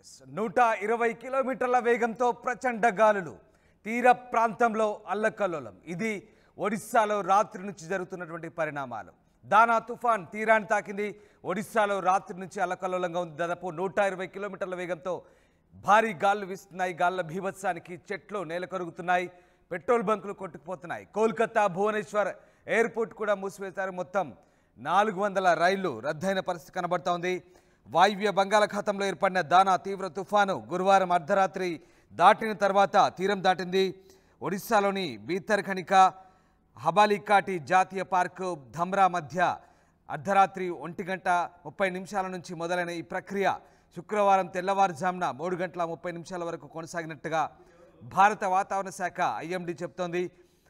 నూట ఇరవై కిలోమీటర్ల వేగంతో ప్రచండ గాలులు తీర ప్రాంతంలో అల్లకల్లోలం ఇది ఒడిస్సాలో రాత్రి నుంచి జరుగుతున్నటువంటి పరిణామాలు దానా తుఫాన్ తీరాన్ని తాకింది ఒడిస్సాలో రాత్రి నుంచి అల్లకల్లోలంగా ఉంది దాదాపు నూట ఇరవై కిలోమీటర్ల వేగంతో భారీ గాలులు వీస్తున్నాయి గాలుల భీభత్సానికి చెట్లు నేల కరుగుతున్నాయి పెట్రోల్ బంకులు కొట్టుకుపోతున్నాయి కోల్కతా భువనేశ్వర్ ఎయిర్పోర్ట్ కూడా మూసివేశారు మొత్తం నాలుగు వందల రైళ్లు రద్దయిన పరిస్థితి కనబడుతోంది వాయువ్య బంగాళాఖాతంలో ఏర్పడిన దానా తీవ్ర తుఫాను గురువారం అర్ధరాత్రి దాటిన తర్వాత తీరం దాటింది ఒడిశాలోని బీతర్ఖనిక హబాలికాటి జాతీయ పార్కు ధమ్రా మధ్య అర్ధరాత్రి ఒంటి గంట ముప్పై నిమిషాల నుంచి మొదలైన ఈ ప్రక్రియ శుక్రవారం తెల్లవారుజామున మూడు గంటల ముప్పై నిమిషాల వరకు కొనసాగినట్టుగా భారత వాతావరణ శాఖ ఐఎండీ చెప్తోంది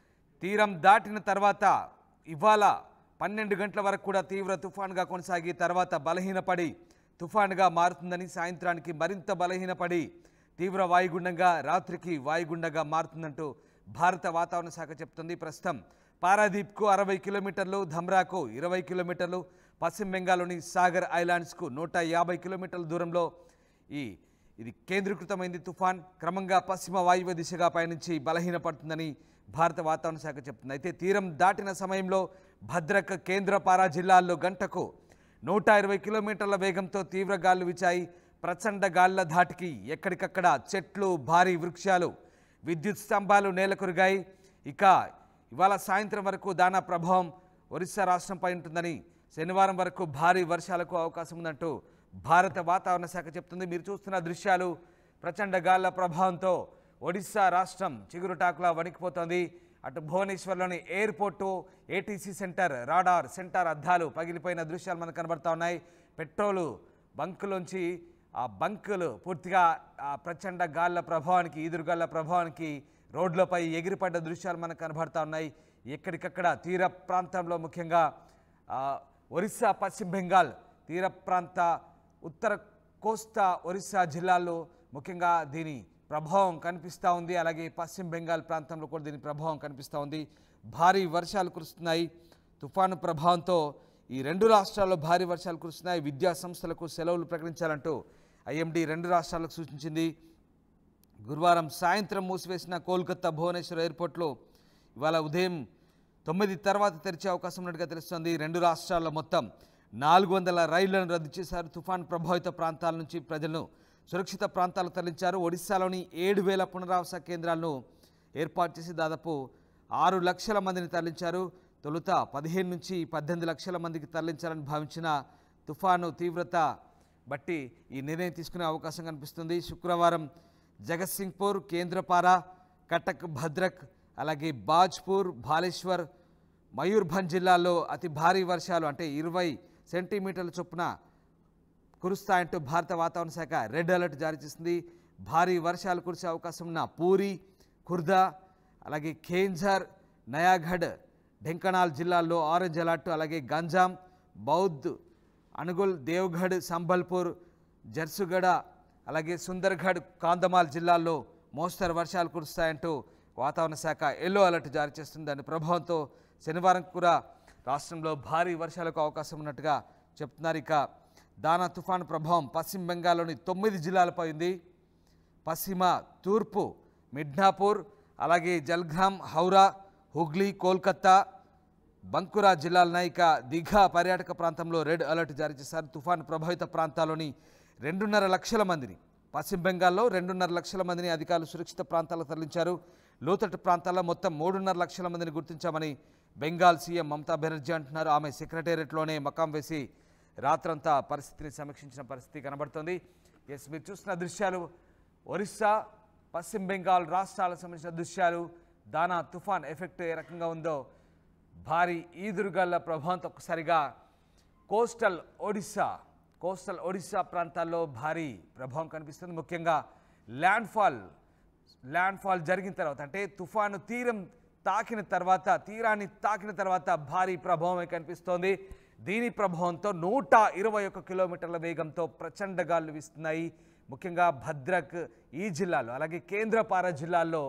తీరం దాటిన తర్వాత ఇవాళ పన్నెండు గంటల వరకు కూడా తీవ్ర తుఫాన్గా కొనసాగి తర్వాత బలహీనపడి తుఫాన్గా మారుతుందని సాయంత్రానికి మరింత బలహీనపడి తీవ్ర వాయుగుండంగా రాత్రికి వాయుగుండంగా మారుతుందంటూ భారత వాతావరణ శాఖ చెప్తుంది ప్రస్తుతం పారాదీప్కు అరవై కిలోమీటర్లు ధమ్రాకు ఇరవై కిలోమీటర్లు పశ్చిమ బెంగాల్లోని సాగర్ ఐలాండ్స్కు నూట యాభై కిలోమీటర్ల దూరంలో ఈ ఇది కేంద్రీకృతమైంది తుఫాన్ క్రమంగా పశ్చిమ వాయువ్య దిశగా పయనించి బలహీనపడుతుందని భారత వాతావరణ శాఖ చెప్తుంది అయితే తీరం దాటిన సమయంలో భద్రక్ కేంద్రపారా జిల్లాల్లో గంటకు నూట ఇరవై కిలోమీటర్ల వేగంతో తీవ్ర గాలులు వీచాయి ప్రచండ గాలుల ధాటికి ఎక్కడికక్కడ చెట్లు భారీ వృక్షాలు విద్యుత్ స్తంభాలు నేలకొరిగాయి ఇక ఇవాళ సాయంత్రం వరకు దానా ప్రభావం ఒరిస్సా రాష్ట్రంపై ఉంటుందని శనివారం వరకు భారీ వర్షాలకు అవకాశం ఉందంటూ భారత వాతావరణ శాఖ చెప్తుంది మీరు చూస్తున్న దృశ్యాలు ప్రచండ గాలుల ప్రభావంతో ఒడిశా రాష్ట్రం చిగురుటాకులా వణికిపోతోంది అటు భువనేశ్వర్లోని airport ATC centre radar centre అద్దాలు పగిలిపోయిన దృశ్యాలు మనకు కనబడతా ఉన్నాయి పెట్రోలు బంకులోంచి ఆ బంకులు పూర్తిగా ఆ ప్రచండ గాళ్ళ ప్రభావానికి ఈదురుగాళ్ళ ప్రభావానికి రోడ్లపై ఎగిరిపడ్డ దృశ్యాలు మనకు కనబడతా ఉన్నాయి ఎక్కడికక్కడ తీర ప్రాంతంలో ముఖ్యంగా ఆ, ఒరిస్సా పశ్చిమ బెంగాల్ తీర ప్రాంత ఉత్తర కోస్తా ఒరిస్సా జిల్లాల్లో ముఖ్యంగా దీని ప్రభావం కనిపిస్తూ ఉంది అలాగే పశ్చిమ బెంగాల్ ప్రాంతంలో కూడా దీని ప్రభావం కనిపిస్తూ ఉంది భారీ వర్షాలు కురుస్తున్నాయి తుఫాను ప్రభావంతో ఈ రెండు రాష్ట్రాల్లో భారీ వర్షాలు కురుస్తున్నాయి విద్యా సంస్థలకు సెలవులు ప్రకటించాలంటూ ఐఎండీ రెండు రాష్ట్రాలకు సూచించింది గురువారం సాయంత్రం మూసివేసిన కోల్కతా భువనేశ్వర్ ఎయిర్పోర్ట్లో ఇవాళ ఉదయం తొమ్మిది తర్వాత తెరిచే అవకాశం ఉన్నట్టుగా తెలుస్తోంది రెండు రాష్ట్రాల్లో మొత్తం నాలుగు వందల రైళ్లను రద్దు చేశారు తుఫాన్ ప్రభావిత ప్రాంతాల నుంచి ప్రజలను సురక్షిత ప్రాంతాలకు తరలించారు ఒడిశాలోని ఏడు వేల పునరావాస కేంద్రాలను ఏర్పాటు చేసి దాదాపు ఆరు లక్షల మందిని తరలించారు తొలుత పదిహేను నుంచి పద్దెనిమిది లక్షల మందికి తరలించాలని భావించిన తుఫాను తీవ్రత బట్టి ఈ నిర్ణయం తీసుకునే అవకాశం కనిపిస్తుంది శుక్రవారం జగత్సింగ్పూర్ కేంద్రపారా కటక్ భద్రక్ అలాగే బాజ్పూర్ బాలేశ్వర్ మయూర్భంజ్ జిల్లాల్లో అతి భారీ వర్షాలు అంటే ఇరవై సెంటీమీటర్ల చొప్పున కురుస్తాయంటూ భారత వాతావరణ శాఖ రెడ్ అలర్ట్ జారీ చేసింది భారీ వర్షాలు కురిసే అవకాశం ఉన్న పూరి ఖుర్దా అలాగే ఖేంఝర్ నయాగఢ్ ఢెంకనాల్ జిల్లాల్లో ఆరెంజ్ అలర్ట్ అలాగే గంజాం బౌద్ధ్ అనుగుల్ దేవ్గఢ్ సంబల్పూర్ జర్సుగడ అలాగే సుందర్గఢ్ కాందమాల్ జిల్లాల్లో మోస్తరు వర్షాలు కురుస్తాయంటూ వాతావరణ శాఖ ఎల్లో అలర్ట్ జారీ చేస్తుంది దాని ప్రభావంతో శనివారం కూడా రాష్ట్రంలో భారీ వర్షాలకు అవకాశం ఉన్నట్టుగా చెప్తున్నారు ఇక దానా తుఫాను ప్రభావం పశ్చిమ బెంగాల్లోని తొమ్మిది జిల్లాలపై ఉంది పశ్చిమ తూర్పు మిడ్నాపూర్ అలాగే జల్గ్రామ్ హౌరా హుగ్లీ కోల్కతా బంకురా జిల్లాల ఇక దిఘా పర్యాటక ప్రాంతంలో రెడ్ అలర్ట్ జారీ చేశారు తుఫాను ప్రభావిత ప్రాంతాల్లోని రెండున్నర లక్షల మందిని పశ్చిమ బెంగాల్లో రెండున్నర లక్షల మందిని అధికారులు సురక్షిత ప్రాంతాలకు తరలించారు లోతట్టు ప్రాంతాల్లో మొత్తం మూడున్నర లక్షల మందిని గుర్తించామని బెంగాల్ సీఎం మమతా బెనర్జీ అంటున్నారు ఆమె సెక్రటేరియట్లోనే మకాం వేసి రాత్రంతా పరిస్థితిని సమీక్షించిన పరిస్థితి కనబడుతోంది ఎస్ మీరు చూస్తున్న దృశ్యాలు ఒరిస్సా పశ్చిమ బెంగాల్ రాష్ట్రాలకు సంబంధించిన దృశ్యాలు దానా తుఫాన్ ఎఫెక్ట్ ఏ రకంగా ఉందో భారీ ఈదురుగాల ప్రభావంతో ఒక్కసారిగా కోస్టల్ ఒడిస్సా కోస్టల్ ఒడిస్సా ప్రాంతాల్లో భారీ ప్రభావం కనిపిస్తుంది ముఖ్యంగా ల్యాండ్ఫాల్ ల్యాండ్ఫాల్ జరిగిన తర్వాత అంటే తుఫాను తీరం తాకిన తర్వాత తీరాన్ని తాకిన తర్వాత భారీ ప్రభావమే కనిపిస్తోంది దీని ప్రభావంతో నూట ఇరవై ఒక్క కిలోమీటర్ల వేగంతో ప్రచండ గాలులు వీస్తున్నాయి ముఖ్యంగా భద్రక్ ఈ జిల్లాలో అలాగే కేంద్రపార జిల్లాల్లో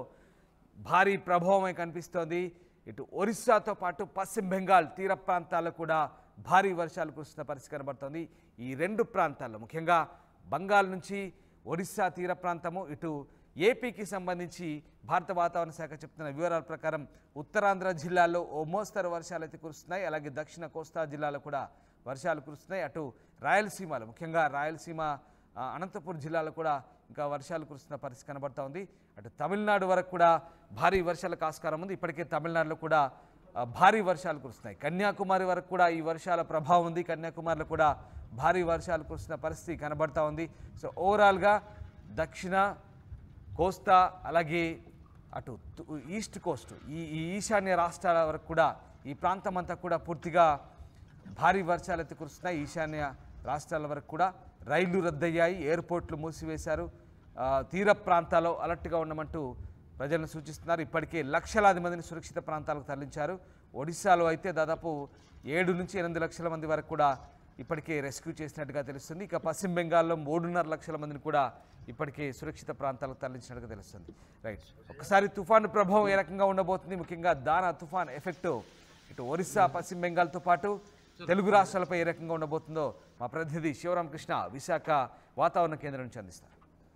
భారీ ప్రభావమే కనిపిస్తోంది ఇటు ఒరిస్సాతో పాటు పశ్చిమ బెంగాల్ తీర ప్రాంతాల్లో కూడా భారీ వర్షాలు కురుస్తున్న పరిస్థితి కనబడుతోంది ఈ రెండు ప్రాంతాల్లో ముఖ్యంగా బంగాల్ నుంచి ఒడిశా తీర ప్రాంతము ఇటు ఏపీకి సంబంధించి భారత వాతావరణ శాఖ చెప్తున్న వివరాల ప్రకారం ఉత్తరాంధ్ర జిల్లాల్లో ఓ మోస్తరు వర్షాలు అయితే కురుస్తున్నాయి అలాగే దక్షిణ కోస్తా జిల్లాలో కూడా వర్షాలు కురుస్తున్నాయి అటు రాయలసీమలో ముఖ్యంగా రాయలసీమ ఆ, అనంతపురం జిల్లాలో కూడా ఇంకా వర్షాలు కురుస్తున్న పరిస్థితి కనబడతా ఉంది అటు తమిళనాడు వరకు కూడా భారీ వర్షాలకు ఆస్కారం ఉంది ఇప్పటికే తమిళనాడులో కూడా ఆ, భారీ వర్షాలు కురుస్తున్నాయి కన్యాకుమారి వరకు కూడా ఈ వర్షాల ప్రభావం ఉంది కన్యాకుమారిలో కూడా భారీ వర్షాలు కురుస్తున్న పరిస్థితి కనబడతా ఉంది సో ఓవరాల్గా దక్షిణ కోస్తా అలాగే అటు తు- ఈస్ట్ కోస్ట్ ఈ ఈ ఈశాన్య రాష్ట్రాల వరకు కూడా ఈ ప్రాంతం అంతా కూడా పూర్తిగా భారీ వర్షాలు అయితే కురుస్తున్నాయి ఈశాన్య రాష్ట్రాల వరకు కూడా రైళ్లు రద్దయ్యాయి ఎయిర్పోర్ట్లు మూసివేశారు ఆ, తీర ప్రాంతాల్లో అలర్ట్గా ఉండమంటూ ప్రజలను సూచిస్తున్నారు ఇప్పటికే లక్షలాది మందిని సురక్షిత ప్రాంతాలకు తరలించారు ఒడిశాలో అయితే దాదాపు ఏడు నుంచి ఎనిమిది లక్షల మంది వరకు కూడా ఇప్పటికే రెస్క్యూ చేసినట్టుగా తెలుస్తుంది ఇక పశ్చిమ బెంగాల్లో మూడున్నర లక్షల మందిని కూడా ఇప్పటికే సురక్షిత ప్రాంతాలకు తరలించినట్టుగా తెలుస్తుంది రైట్ ఒకసారి తుఫాను ప్రభావం ఏ రకంగా ఉండబోతుంది ముఖ్యంగా దానా తుఫాన్ ఎఫెక్ట్ ఇటు ఒరిస్సా పశ్చిమ బెంగాల్తో పాటు తెలుగు రాష్ట్రాలపై ఏ రకంగా ఉండబోతుందో మా ప్రతినిధి శివరామకృష్ణ విశాఖ వాతావరణ కేంద్రం నుంచి అందిస్తారు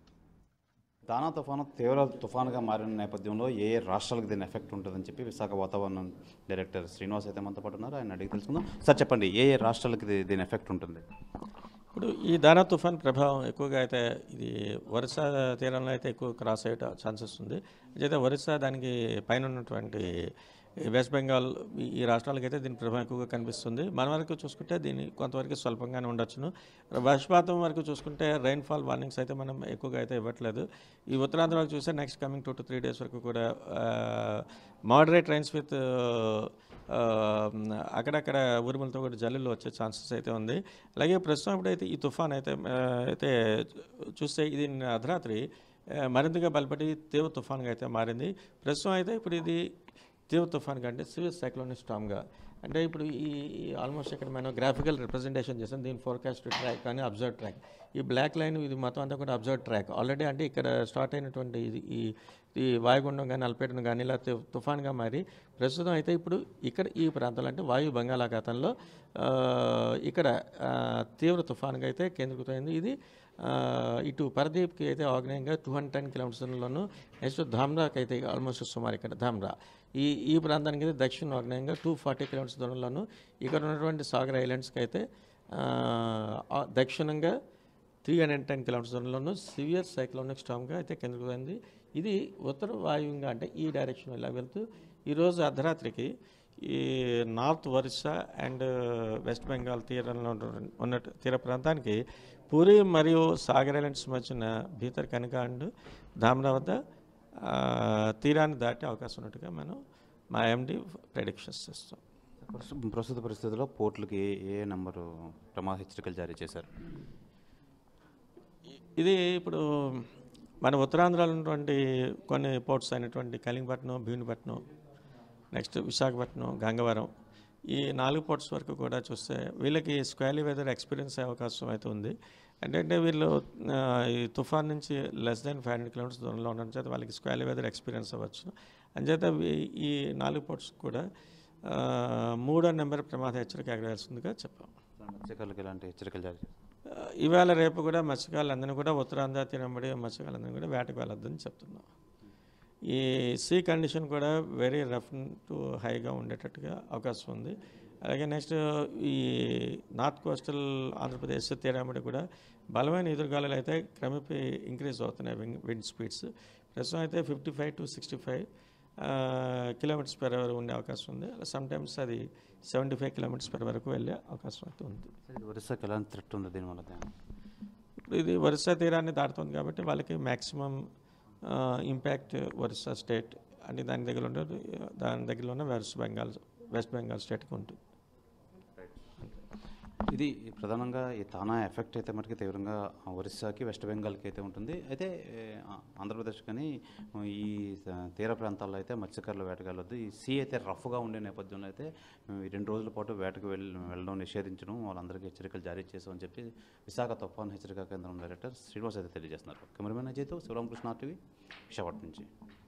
దానా తుఫాను తీవ్ర తుఫానుగా మారిన నేపథ్యంలో ఏ ఏ రాష్ట్రాలకు దీని ఎఫెక్ట్ ఉంటుందని చెప్పి విశాఖ వాతావరణ డైరెక్టర్ శ్రీనివాస్ అయితే మనతో పాటు ఉన్నారు ఆయన అడిగి తెలుసుకుందాం సార్ చెప్పండి ఏ ఏ రాష్ట్రాలకు ఇది- దీని ఎఫెక్ట్ ఉంటుంది ఇప్పుడు ఈ దానా తుఫాన్ ప్రభావం ఎక్కువగా అయితే ఇది ఒరిస్సా తీరంలో అయితే ఎక్కువ క్రాస్ అయ్యే ఛాన్సెస్ ఉంది అయితే ఒరిస్సా దానికి పైన ఉన్నటువంటి ఈ వెస్ట్ బెంగాల్ ఈ- ఈ రాష్ట్రాలకి అయితే దీని ప్రభావం ఎక్కువగా కనిపిస్తుంది మన వరకు చూసుకుంటే దీన్ని కొంతవరకు స్వల్పంగానే ఉండొచ్చును వర్షపాతం వరకు చూసుకుంటే రైన్ఫాల్ వార్నింగ్స్ అయితే మనం ఎక్కువగా అయితే ఇవ్వట్లేదు ఈ ఉత్తరాంధ్ర వరకు చూస్తే next coming two to three days వరకు కూడా మోడరేట్ రైన్స్ విత్ ఆ, అక్కడక్కడ ఉరుములతో కూడా జల్లులు వచ్చే ఛాన్సెస్ అయితే ఉంది అలాగే ప్రస్తుతం ఇప్పుడైతే ఈ తుఫాన్ అయితే ఆ, అయితే చూస్తే ఇది నిన్న అర్ధరాత్రి ఆ, మరింతగా బలపడి తీవ్ర తుఫాన్గా అయితే మారింది ప్రస్తుతం అయితే ఇప్పుడు ఇది తీవ్ర తుఫాన్ కంటే సివియర్ సైక్లోనిక్ స్టామ్గా అంటే ఇప్పుడు ఈ ఆల్మోస్ట్ ఇక్కడ మనం గ్రాఫికల్ రిప్రజెంటేషన్ చేసాం దీని ఫోర్కాస్ట్ ట్రాక్ కానీ అబ్జర్వ్ ట్రాక్ ఈ బ్లాక్ లైన్ ఇది మొత్తం అంతా కూడా అబ్జర్వ్ ట్రాక్ ఆల్రెడీ అంటే ఇక్కడ స్టార్ట్ అయినటువంటి ఇది ఈ ఈ వాయుగుండం కానీ అల్పేటను కానీ ఇలా తు- తుఫాన్గా మారి ప్రస్తుతం అయితే ఇప్పుడు ఇక్కడ ఈ ప్రాంతాలు అంటే వాయు బంగాళాఖాతంలో ఆ, ఇక్కడ ఆ, తీవ్ర తుఫాన్గా అయితే కేంద్రీకృతమైంది ఇది ఆ, ఇటు పరదీప్కి అయితే ఆగ్నేయంగా టూ హండ్రెడ్ టెన్ కిలోమీటర్స్లోను నెక్స్ట్ ధామ్రాకి అయితే ఆల్మోస్ట్ సుమారు ఇక్కడ ధామ్రా ఈ ఈ ప్రాంతానికి అయితే దక్షిణ ఆగ్నేయంగా టూ ఫార్టీ కిలోమీటర్స్ దూరంలోను ఇక్కడ ఉన్నటువంటి సాగర్ ఐలాండ్స్కి అయితే ఆ, ఆ దక్షిణంగా త్రీ హండ్రెడ్ టెన్ కిలోమీటర్స్ దూరంలోను సివియర్ సైక్లోనిక్ స్టామ్గా అయితే కేంద్రీకృతమైంది ఇది ఉత్తర వాయువుగా అంటే ఈ డైరెక్షన్ ఇలా వెళ్తూ ఈరోజు అర్ధరాత్రికి ఈ north Orissa and west Bengal తీరంలో ఉన్న- ఉన్న తీర ప్రాంతానికి పూరి మరియు సాగర్ ఐలాండ్స్ మధ్యన భీతర్ కనిక అండ్ ధామ్రా వద్ద ఆ, తీరాన్ని దాటే అవకాశం ఉన్నట్టుగా మనం మా ఎండి ప్రెడిక్షన్స్ చేస్తాం ప్రస్తు- ప్రస్తుత పరిస్థితుల్లో పోర్టులకి ఏ ఏ నెంబరు ప్రమాద హెచ్చరికలు జారీ చేశారు ఇది ఇప్పుడు మన ఉత్తరాంధ్రలో ఉన్నటువంటి కొన్ని పోర్ట్స్ అయినటువంటి కలింగపట్నం భీమునిపట్నం నెక్స్ట్ విశాఖపట్నం గంగవరం ఈ నాలుగు పోర్ట్స్ వరకు కూడా చూస్తే వీళ్ళకి స్క్వాలీ వెదర్ ఎక్స్పీరియన్స్ అయ్యే అవకాశం అయితే ఉంది ఏంటంటే వీళ్ళు ఆ, ఈ తుఫాన్ నుంచి less than five hundred kilometres దూరంలో ఉండడం చేత వాళ్ళకి స్క్వాలీ వెదర్ ఎక్స్పీరియన్స్ అవ్వచ్చు అంచేత వీ- ఈ నాలుగు పోర్ట్స్ కూడా ఆ, మూడో నెంబర్ ప్రమాద హెచ్చరిక ఎగరాల్సిందిగా చెప్పాం మత్స్యకారులకు ఎలాంటి హెచ్చరికలు జారీ చేశారు ఆ, ఇవాళ రేపు కూడా మత్స్యకారులందరినీ కూడా ఉత్తరాంధ్ర తినబడి మత్స్యకారులందరినీ కూడా వేటకు వెళ్ళొద్దని చెప్తున్నాం ఈ సీ కండిషన్ కూడా వెరీ రఫ్ టు హైగా ఉండేటట్టుగా అవకాశం ఉంది అలాగే నెక్స్ట్ ఈ నార్త్ కోస్టల్ ఆంధ్రప్రదేశ్ తీరామడి కూడా బలమైన ఎదురుగాలులు అయితే క్రమేపీ ఇంక్రీజ్ అవుతున్నాయి విండ్ విండ్ స్పీడ్స్ ప్రస్తుతం అయితే fifty five to sixty five kilometres per hour ఉండే అవకాశం ఉంది అలా సమ్ టైమ్స్ అది సెవెంటీ ఫైవ్ కిలోమీటర్స్ పెర్ వరకు వెళ్ళే అవకాశం అయితే ఉంది సార్, ఇది ఒరిస్సాకి ఎలాంటి థ్రెట్ ఉంది దీనివల్ల దాని ఇప్పుడు ఇది ఒరిస్సా తీరాన్ని దాటుతుంది కాబట్టి వాళ్ళకి మ్యాక్సిమం ఇంపాక్ట్ ఒరిస్సా స్టేట్ అని దాని దగ్గర ఉంటుంది దాని దగ్గరలో ఉన్న వెస్ట్ బెంగాల్ వెస్ట్ బెంగాల్ స్టేట్కి ఉంటుంది ఇది ప్రధానంగా ఈ తానా ఎఫెక్ట్ అయితే మనకి తీవ్రంగా ఒరిస్సాకి వెస్ట్ బెంగాల్కి అయితే ఉంటుంది అయితే ఏ, ఆ- ఆంధ్రప్రదేశ్ కానీ ఈ స- తీర ప్రాంతాల్లో అయితే మత్స్యకారులు వేటగాళ్ళొద్దు ఈ సీ అయితే రఫ్గా ఉండే నేపథ్యంలో అయితే మేము ఈ రెండు రోజుల పాటు వేటకు వెళ్ళి వెళ్ళడం నిషేధించడం వాళ్ళందరికీ హెచ్చరికలు జారీ చేసామని చెప్పి విశాఖ తుఫాన్ హెచ్చరిక కేంద్రం డైరెక్టర్ శ్రీనివాస్ అయితే తెలియజేస్తున్నారు కెమెరామెన్ అజయ్తో శివరామకృష్ణ టీవీ విశాఖపట్నం నుంచి